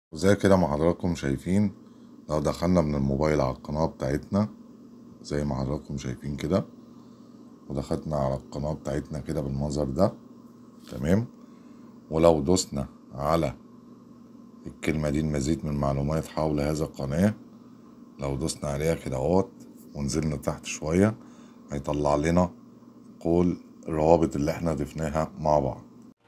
وزي كده ما حضراتكم شايفين لو دخلنا من الموبايل على القناة بتاعتنا زي ما حضراتكم شايفين كده ودخلنا على القناة بتاعتنا كده بالمنظر ده تمام ولو دوسنا على الكلمة دي المزيد من معلومات حول هذا القناة لو دوسنا عليها كده اهوت ونزلنا تحت شوية هيطلع لنا كل الروابط اللي احنا ضفناها مع بعض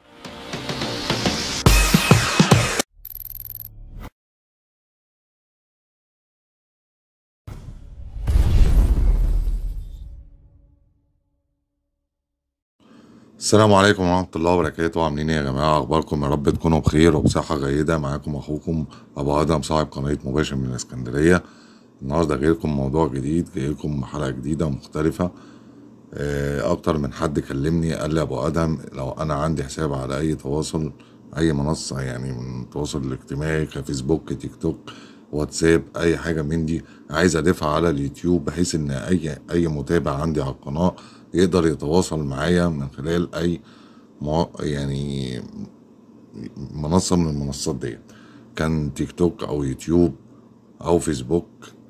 السلام عليكم ورحمة الله وبركاته عاملين ايه يا جماعة اخباركم يا رب تكونوا بخير وبصحة جيدة معاكم اخوكم ابو ادم صاحب قناة مباشر من الاسكندرية النهاردة جاي لكم موضوع جديد جاي لكم حلقة جديدة مختلفة آه، اكتر من حد كلمني قال لي يا ابو ادم لو انا عندي حساب على اي تواصل اي منصة يعني من التواصل الاجتماعي كفيسبوك تيك توك واتساب اي حاجة من دي عايز اضيفها على اليوتيوب بحيث ان اي اي متابع عندي على القناة يقدر يتواصل معايا من خلال اي مو يعني منصة من المنصات ديت كان تيك توك او يوتيوب او فيسبوك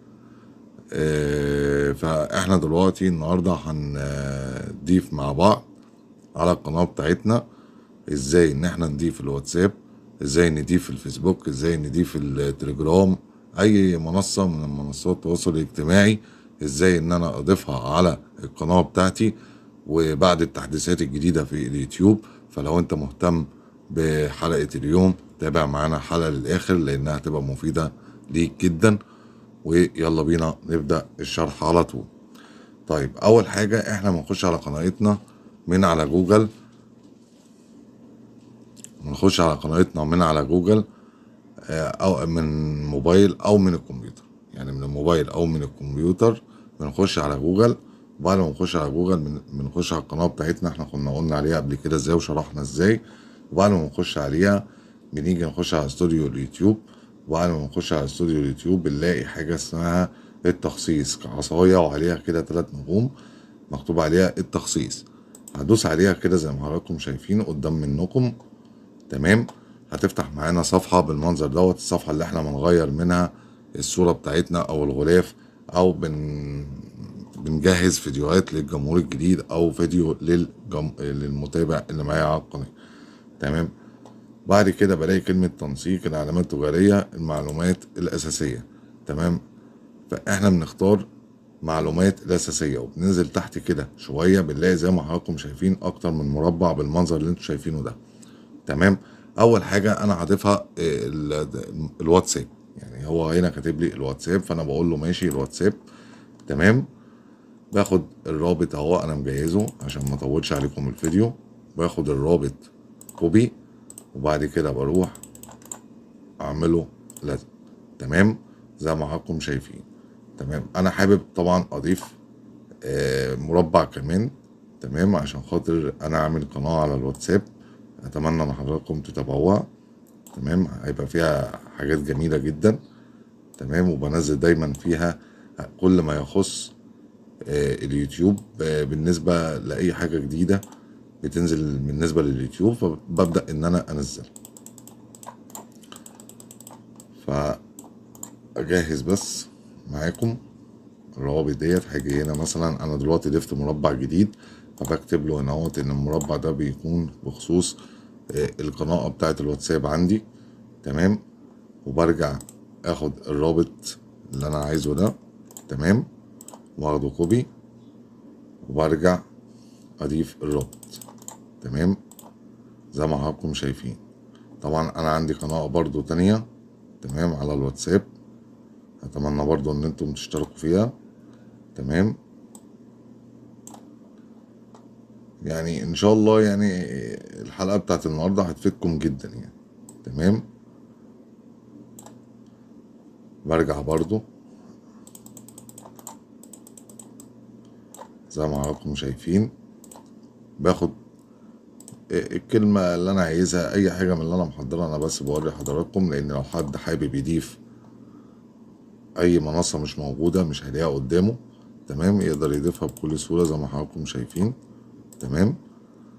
آه، فاحنا دلوقتي النهارده هنضيف مع بعض على القناه بتاعتنا ازاي ان احنا نضيف الواتساب ازاي نضيف الفيسبوك ازاي نضيف التليجرام اي منصه من منصات التواصل الاجتماعي ازاي ان انا اضيفها على القناه بتاعتي وبعد التحديثات الجديده في اليوتيوب فلو انت مهتم بحلقه اليوم تابع معانا الحلقه للاخر لانها هتبقى مفيده ليك جدا ويلا بينا نبدأ الشرح على طول طيب أول حاجة إحنا بنخش على قناتنا من على جوجل بنخش على قناتنا من على جوجل آه، أو من موبايل أو من الكمبيوتر يعني من الموبايل أو من الكمبيوتر بنخش على جوجل وبعد ما نخش على جوجل بن- بنخش على القناة بتاعتنا احنا كنا قلنا عليها قبل كده ازاي وشرحنا ازاي وبعد ما نخش عليها بنيجي نخش على استوديو اليوتيوب وبعد ما نخش على استوديو اليوتيوب بنلاقي حاجة اسمها التخصيص عصاية وعليها كده تلات نجوم مكتوب عليها التخصيص هدوس عليها كده زي ما حضراتكم شايفين قدام منكم تمام هتفتح معانا صفحة بالمنظر دوت الصفحة اللي احنا بنغير منها الصورة بتاعتنا او الغلاف او بن بنجهز فيديوهات للجمهور الجديد او فيديو للجم... للمتابع اللي معايا على القناة تمام بعد كده بلاقي كلمة تنسيق العلامات التجارية المعلومات الأساسية تمام فاحنا بنختار معلومات الأساسية وبننزل تحت كده شوية بنلاقي زي ما حضراتكم شايفين أكتر من مربع بالمنظر اللي انتوا شايفينه ده تمام أول حاجة أنا هضيفها ال- الواتساب يعني هو هنا كاتب لي الواتساب فأنا بقول له ماشي الواتساب تمام باخد الرابط اهو انا مجهزه عشان ما اطولش عليكم الفيديو باخد الرابط كوبي وبعد كده بروح اعمله لازم تمام زي ما حضراتكم شايفين تمام انا حابب طبعا اضيف آه، مربع كمان تمام عشان خاطر انا اعمل قناة على الواتساب اتمنى ان حضراتكم تتابعوها تمام هيبقى فيها حاجات جميلة جدا تمام وبنزل دايما فيها كل ما يخص آه، اليوتيوب آه، بالنسبة لأي حاجة جديدة بتنزل بالنسبة لليوتيوب فببدأ إن أنا أنزل فأجهز بس معاكم الروابط ديت هاجي هنا مثلا أنا دلوقتي ضفت مربع جديد فبكتب له هنا اهوت إن المربع ده بيكون بخصوص آه، القناة بتاعة الواتساب عندي تمام وبرجع اخد الرابط اللي انا عايزه ده تمام واخده كوبي وبرجع اضيف الرابط تمام زي ما حضراتكم شايفين طبعا انا عندي قناة برضو تانية تمام على الواتساب اتمنى برضو ان انتم تشتركوا فيها تمام يعني ان شاء الله يعني الحلقة بتاعت النهاردة هتفيدكم جدا يعني تمام برجع برضو زي ما حضراتكم شايفين باخد الكلمة اللي أنا عايزها أي حاجة من اللي أنا محضرها أنا بس بوري حضراتكم لأن لو حد حابب يضيف أي منصة مش موجودة مش هيلاقيها قدامه تمام يقدر يضيفها بكل سهولة زي ما حضراتكم شايفين تمام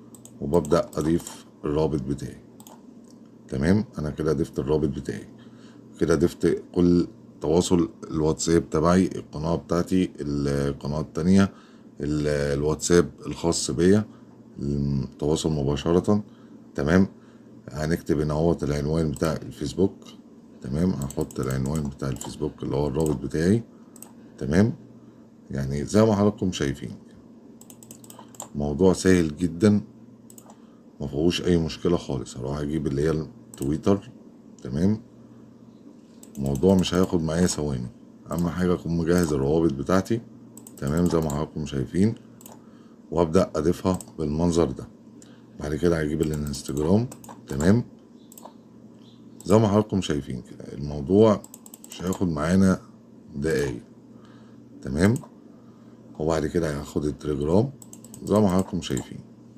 وببدأ أضيف الرابط بتاعي تمام أنا كده ضفت الرابط بتاعي كده ضفت كل تواصل الواتساب تبعي القناة بتاعتي القناة التانية ال- الواتساب الخاص بيا التواصل مباشرة تمام هنكتب هنا اهوت العنوان بتاع الفيسبوك تمام هحط العنوان بتاع الفيسبوك اللي هو الرابط بتاعي تمام يعني زي ما حضراتكم شايفين موضوع سهل جدا ما فيهوش اي مشكله خالص هروح اجيب اللي هي التويتر تمام الموضوع مش هياخد معايا ثواني اهم حاجه اكون مجهز الروابط بتاعتي تمام زي ما حضراتكم شايفين وابدا اضيفها بالمنظر ده بعد كده هجيب الانستجرام تمام زي ما حضراتكم شايفين كده الموضوع مش هياخد معانا دقايق تمام وبعد كده هاخد التليجرام زي ما حضراتكم شايفين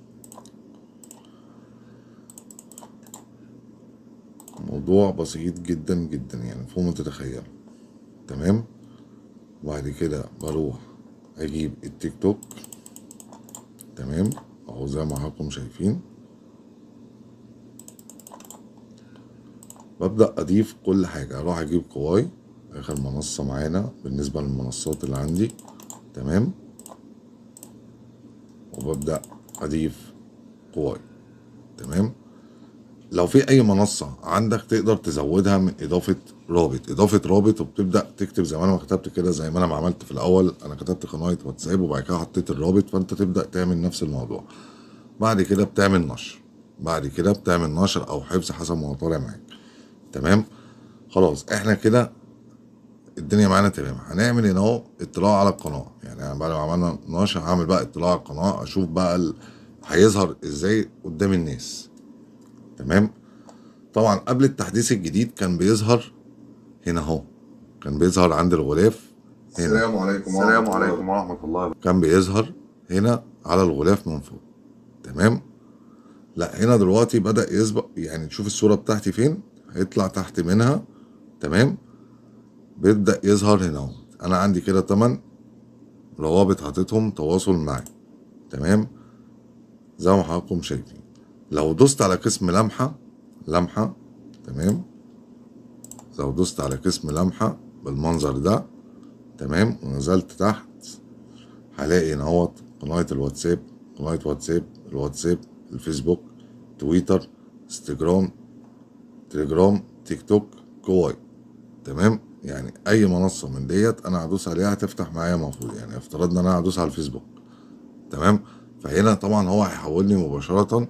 موضوع بسيط جدا جدا يعني فوق ما تتخيلوا تمام وبعد كده بروح اجيب التيك توك تمام اهو زي ما حضراتكم شايفين ببدأ أضيف كل حاجة أروح أجيب كواي آخر منصة معانا بالنسبة للمنصات اللي عندي تمام وببدأ أضيف كواي تمام لو في أي منصة عندك تقدر تزودها من إضافة رابط إضافة رابط وبتبدأ تكتب زي ما أنا ما كتبت كده زي ما أنا ما عملت في الأول أنا كتبت قناة واتساب وبعد كده حطيت الرابط فأنت تبدأ تعمل نفس الموضوع بعد كده بتعمل نشر بعد كده بتعمل نشر أو حفظ حسب ما هو طالع معاك تمام خلاص احنا كده الدنيا معانا تمام هنعمل هنا اهو اطلاع على القناه يعني بعد ما عملنا نشر هعمل بقى اطلاع على القناه اشوف بقى ال... هيظهر ازاي قدام الناس تمام طبعا قبل التحديث الجديد كان بيظهر هنا اهو كان بيظهر عند الغلاف هنا السلام عليكم السلام ورحمة الله عليكم ورحمة الله كان بيظهر هنا على الغلاف من فوق تمام لا هنا دلوقتي بدأ يسبق يعني تشوف الصورة بتاعتي فين هيطلع تحت منها تمام بيبدأ يظهر هنا اهو انا عندي كده تمن روابط حاططهم تواصل معي تمام زي ما حضراتكم شايفين لو دوست على قسم لمحة لمحة تمام لو دوست على قسم لمحة بالمنظر ده تمام ونزلت تحت هلاقي هنا اهوت قناة الواتساب قناة واتساب الواتساب الفيسبوك تويتر انستجرام تليجرام تيك توك كواي تمام يعني اي منصه من ديت انا هدوس عليها هتفتح معايا المفروض يعني افترضنا ان انا هدوس على الفيسبوك تمام فهنا طبعا هو هيحولني مباشره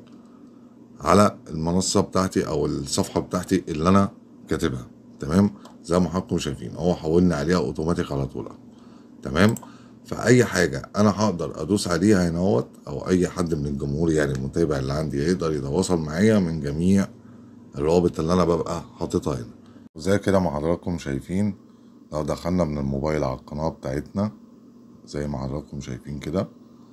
على المنصه بتاعتي او الصفحه بتاعتي اللي انا كاتبها تمام زي ما حضراتكم شايفين هو حولني عليها اوتوماتيك على طول تمام فاي حاجه انا هقدر ادوس عليها هنا اهوت او اي حد من الجمهور يعني المتابع اللي عندي يقدر يتواصل معايا من جميع الروابط اللي انا ببقى حاططها هنا وزي كده ما حضراتكم شايفين لو دخلنا من الموبايل على القناة بتاعتنا زي ما حضراتكم شايفين كده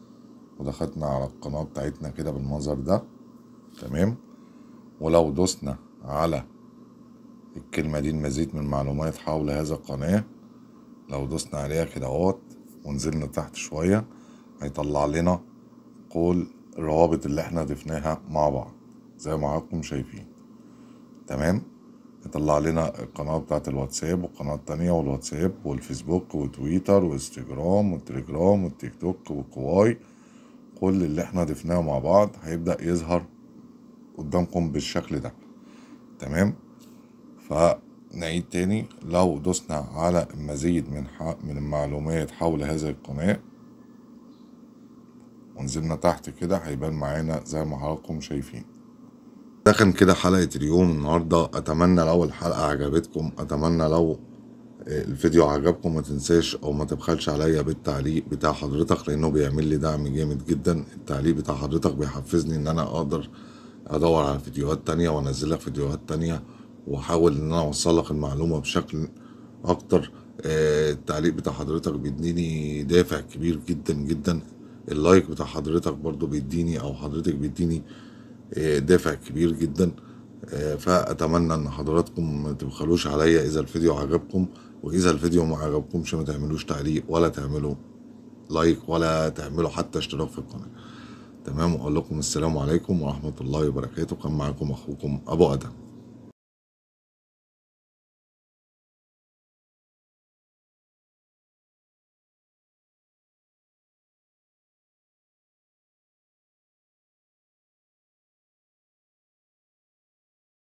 ودخلنا على القناة بتاعتنا كده بالمنظر ده تمام ولو دوسنا على الكلمة دي المزيد من معلومات حول هذا القناة لو دوسنا عليها كده اهوت ونزلنا تحت شوية هيطلع لنا كل الروابط اللي احنا ضفناها مع بعض زي ما حضراتكم شايفين تمام يطلع لنا القناة بتاعت الواتساب والقناة التانية والواتساب والفيسبوك وتويتر وانستجرام والتليجرام والتيك توك والكواي كل اللي احنا ضفناه مع بعض هيبدأ يظهر قدامكم بالشكل ده تمام فنعيد تاني لو دوسنا على المزيد من ح... من المعلومات حول هذه القناة ونزلنا تحت كده هيبان معانا زي ما حضراتكم شايفين ده كان كده حلقة اليوم النهاردة أتمنى لو الحلقة عجبتكم أتمنى لو الفيديو عجبكم ما تنساش أو ما تبخلش عليا بالتعليق بتاع حضرتك لأنه بيعمل لي دعم جامد جدا التعليق بتاع حضرتك بيحفزني إن أنا أقدر أدور على فيديوهات تانية وأنزل لك فيديوهات تانية وأحاول إن أنا أوصل لك المعلومة بشكل أكتر آه، التعليق بتاع حضرتك بيديني دافع كبير جدا جدا اللايك بتاع حضرتك برضو بيديني أو حضرتك بيديني دافع كبير جدا فاتمنى ان حضراتكم ما تبخلوش عليا اذا الفيديو عجبكم واذا الفيديو ما عجبكمش ما تعملوش تعليق ولا تعملوا لايك ولا تعملوا حتى اشتراك في القناه تمام واقول لكم السلام عليكم ورحمه الله وبركاته كان معاكم اخوكم ابو ادم